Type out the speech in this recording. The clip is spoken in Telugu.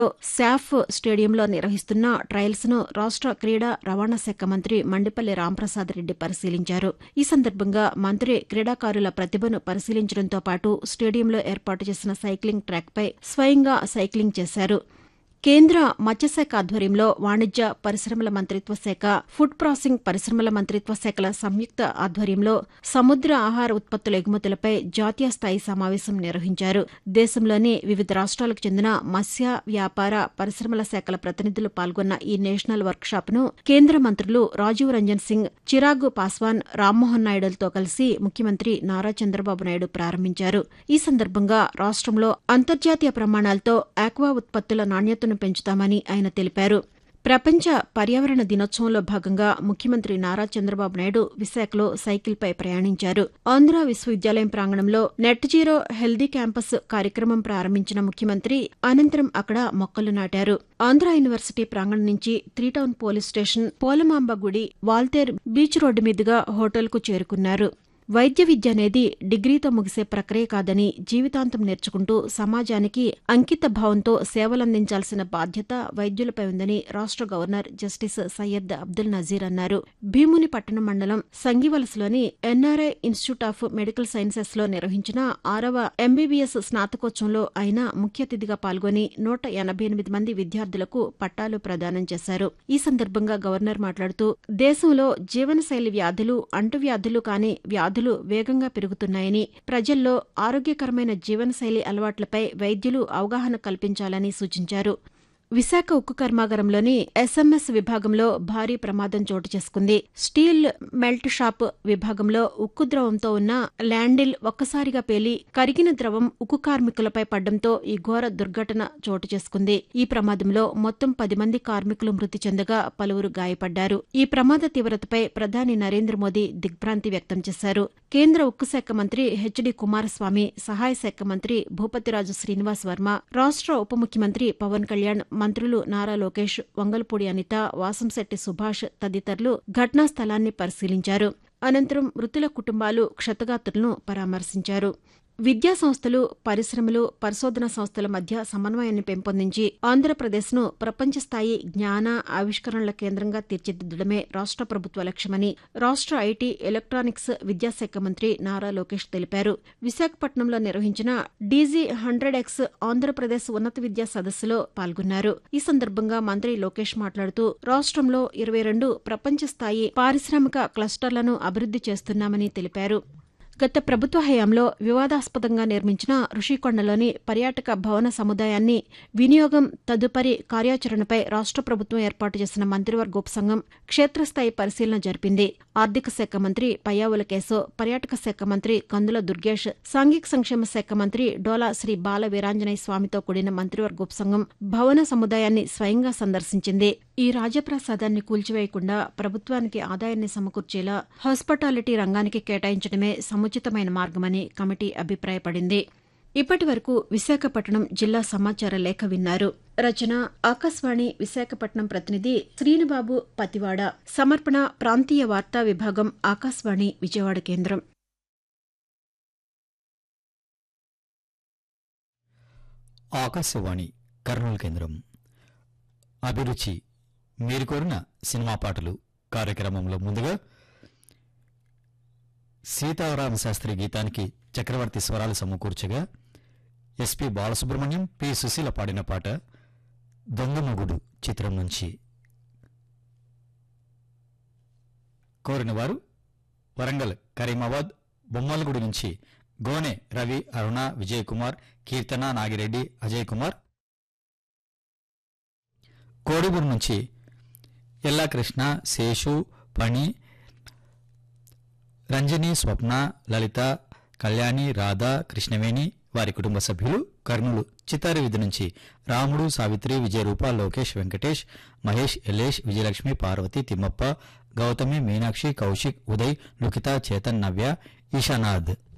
శాఫ్ స్టేడియంలో నిర్వహిస్తున్న ట్రయల్స్ ను రాష్ట క్రీడా రవాణా శాఖ మంత్రి మండిపల్లి రాంప్రసాద్ రెడ్డి పరిశీలించారు ఈ సందర్భంగా మంత్రి క్రీడాకారుల ప్రతిభను పరిశీలించడంతో పాటు స్టేడియంలో ఏర్పాటు చేసిన సైక్లింగ్ ట్రాక్పై స్వయంగా సైక్లింగ్ చేశారు కేంద్ర మత్స్యశాఖ ఆధ్వర్యంలో వాణిజ్య పరిశ్రమల మంత్రిత్వ శాఖ ఫుడ్ ప్రాసెసింగ్ పరిశ్రమల మంత్రిత్వ శాఖల సంయుక్త ఆధ్వర్యంలో సముద్ర ఆహార ఉత్పత్తుల ఎగుమతులపై జాతీయ స్థాయి సమావేశం నిర్వహించారు దేశంలోని వివిధ రాష్ట్రాలకు చెందిన మత్స్య వ్యాపార పరిశ్రమల శాఖల ప్రతినిధులు పాల్గొన్న ఈ నేషనల్ వర్క్షాప్ ను కేంద్ర మంత్రులు రాజీవ్ రంజన్ సింగ్ చిరాగ్ పాస్వాన్ రామ్మోహన్ నాయుడులతో కలిసి ముఖ్యమంత్రి నారా చంద్రబాబు నాయుడు ప్రారంభించారు ఈ సందర్భంగా రాష్ట్రంలో అంతర్జాతీయ ప్రమాణాలతో ఆక్వా ఉత్పత్తుల నాణ్యతను పెంచుతామని ఆయన తెలిపారు ప్రపంచ పర్యావరణ దినోత్సవంలో భాగంగా ముఖ్యమంత్రి నారా చంద్రబాబు నాయుడు విశాఖలో సైకిల్పై ప్రయాణించారు ఆంధ్ర విశ్వవిద్యాలయం ప్రాంగణంలో నెట్ జీరో హెల్దీ క్యాంపస్ కార్యక్రమం ప్రారంభించిన ముఖ్యమంత్రి అనంతరం అక్కడ మొక్కలు నాటారు ఆంధ్ర యూనివర్సిటీ ప్రాంగణం నుంచి త్రీటౌన్ పోలీస్ స్టేషన్ పోలమాంబ గుడి వాల్తేర్ బీచ్ రోడ్డు మీదుగా హోటల్కు చేరుకున్నారు వైద్య విద్య అనేది డిగ్రీతో ముగిసే ప్రక్రియ కాదని జీవితాంతం నేర్చుకుంటూ సమాజానికి అంకిత భావంతో సేవలందించాల్సిన బాధ్యత వైద్యులపై ఉందని రాష్ట గవర్నర్ జస్టిస్ సయ్యద్ అబ్దుల్ నజీర్ అన్నారు భీముని పట్టణం మండలం సంగివలసలోని NRI institute of medical sciences లో నిర్వహించిన ఆరవ ఎంబీబీఎస్ స్నాతకోత్సవంలో ఆయన ముఖ్య అతిథిగా పాల్గొని నూట ఎనభై ఎనిమిది మంది విద్యార్థులకు పట్టాలు ప్రదానం చేశారు ఈ సందర్భంగా గవర్నర్ మాట్లాడుతూ దేశంలో జీవనశైలి వ్యాధులు అంటువ్యాధులు కాని వ్యాధులు వేగంగా పెరుగుతున్నాయని ప్రజల్లో ఆరోగ్యకరమైన జీవనశైలి అలవాట్లపై వైద్యులు అవగాహన కల్పించాలని సూచించారు విశాఖ ఉక్కు కర్మాగారంలోని ఎస్ఎంఎస్ విభాగంలో భారీ ప్రమాదం చోటు చేసుకుంది స్టీల్ మెల్ట్ షాప్ విభాగంలో ఉక్కు ద్రవంతో ఉన్న ల్యాండిల్ ఒక్కసారిగా పేలి కరిగిన ద్రవం ఉక్కు కార్మికులపై పడ్డంతో ఈ ఘోర దుర్ఘటన చోటు చేసుకుంది ఈ ప్రమాదంలో మొత్తం పది మంది కార్మికులు మృతి చెందగా పలువురు గాయపడ్డారు ఈ ప్రమాద తీవ్రతపై ప్రధాని నరేంద్ర మోదీ దిగ్భ్రాంతి వ్యక్తం చేశారు కేంద్ర ఉక్కు శాఖ మంత్రి హెచ్డి కుమారస్వామి సహాయ శాఖ మంత్రి భూపతిరాజు శ్రీనివాస్ వర్మ రాష్ట ఉప ముఖ్యమంత్రి పవన్ కళ్యాణ్ మంత్రులు నారా లోకేష్ వంగల్పూడి అనిత వాసంశెట్టి సుభాష్ తదితరులు ఘటనా స్థలాన్ని పరిశీలించారు అనంతరం మృతుల కుటుంబాలు క్షతగాత్రులను పరామర్శించారు విద్యా సంస్థలు పరిశ్రమలు పరిశోధన సంస్థల మధ్య సమన్వయాన్ని పెంపొందించి ఆంధ్రప్రదేశ్ను ప్రపంచ స్థాయి జ్ఞాన ఆవిష్కరణల కేంద్రంగా తీర్చిదిద్దడమే రాష్ట ప్రభుత్వ లక్ష్యమని రాష్ట ఐటీ ఎలక్ట్రానిక్స్ విద్యాశాఖ మంత్రి నారా లోకేష్ తెలిపారు విశాఖపట్నంలో నిర్వహించిన డీజీ హండ్రెడ్ ఎక్స్ ఆంధ్రప్రదేశ్ ఉన్నత విద్యా సదస్సులో పాల్గొన్నారు ఈ సందర్భంగా మంత్రి లోకేష్ మాట్లాడుతూ రాష్ట్రంలో ఇరవై రెండు ప్రపంచ స్థాయి పారిశ్రామిక క్లస్టర్లను అభివృద్ది చేస్తున్నామని తెలిపారు గత ప్రభుత్వ హయాంలో వివాదాస్పదంగా నిర్మించిన ఋషికొండలోని పర్యాటక భవన సముదాయాన్ని వినియోగం తదుపరి కార్యాచరణపై రాష్ట ప్రభుత్వం ఏర్పాటు చేసిన మంత్రివర్గ ఉపసంఘం క్షేత్రస్థాయి పరిశీలన జరిపింది ఆర్థిక శాఖ మంత్రి పయ్యావుల కేశవ్ పర్యాటక శాఖ మంత్రి కందుల దుర్గేష్ సాంఘిక సంక్షేమ శాఖ మంత్రి డోలా శ్రీ బాల వీరాంజనేయ స్వామితో కూడిన మంత్రివర్గ ఉపసంఘం భవన సముదాయాన్ని స్వయంగా సందర్శించింది ఈ రాజప్రాసాదాన్ని కూల్చివేయకుండా ప్రభుత్వానికి ఆదాయాన్ని సమకూర్చేలా హాస్పిటాలిటీ రంగానికి కేటాయించడమే సముచితమైన మార్గమని కమిటీ అభిప్రాయపడింది ఇప్పటి వరకు విశాఖపట్నం జిల్లా సమాచార లేఖ విన్నారు రచన ఆకాశవాణి విశాఖపట్నం ప్రతినిధి శ్రీనుబాబు పతివాడ సమర్పణ ప్రాంతీయ వార్తా విభాగం ఆకాశవాణి విజయవాడ కేంద్రం ఆకాశవాణి కర్నూలు కేంద్రం అభిరుచి మీరు కోరిన సినిమా పాటలు కార్యక్రమంలో ముందుగా సీతారామ శాస్త్రి గీతానికి చక్రవర్తి స్వరాలు సమకూర్చగా ఎస్పి బాలసుబ్రహ్మణ్యం పి సుశీల పాడిన పాట దొంగమొగుడు చిత్రం నుంచి కోరిన వారు వరంగల్ కరీమాబాద్ బొమ్మలగూడి నుంచి గోనె రవి అరుణ విజయ్ కుమార్ కీర్తన నాగిరెడ్డి అజయ్ కుమార్ కోడిగూరు నుంచి ఎల్లాకృష్ణ శేషు పణి రంజని స్వప్న లలిత కళ్యాణి రాధ కృష్ణవేణి వారి కుటుంబ సభ్యులు కర్నూలు చిత్తారి విధి నుంచి రాముడు సావిత్రి విజయరూప లోకేష్ వెంకటేష్ మహేష్ యలేష్ విజయలక్ష్మి పార్వతి తిమ్మప్ప గౌతమి మీనాక్షి కౌశిక్ ఉదయ్ లుకిత చేతన్ నవ్య ఈశానాథ్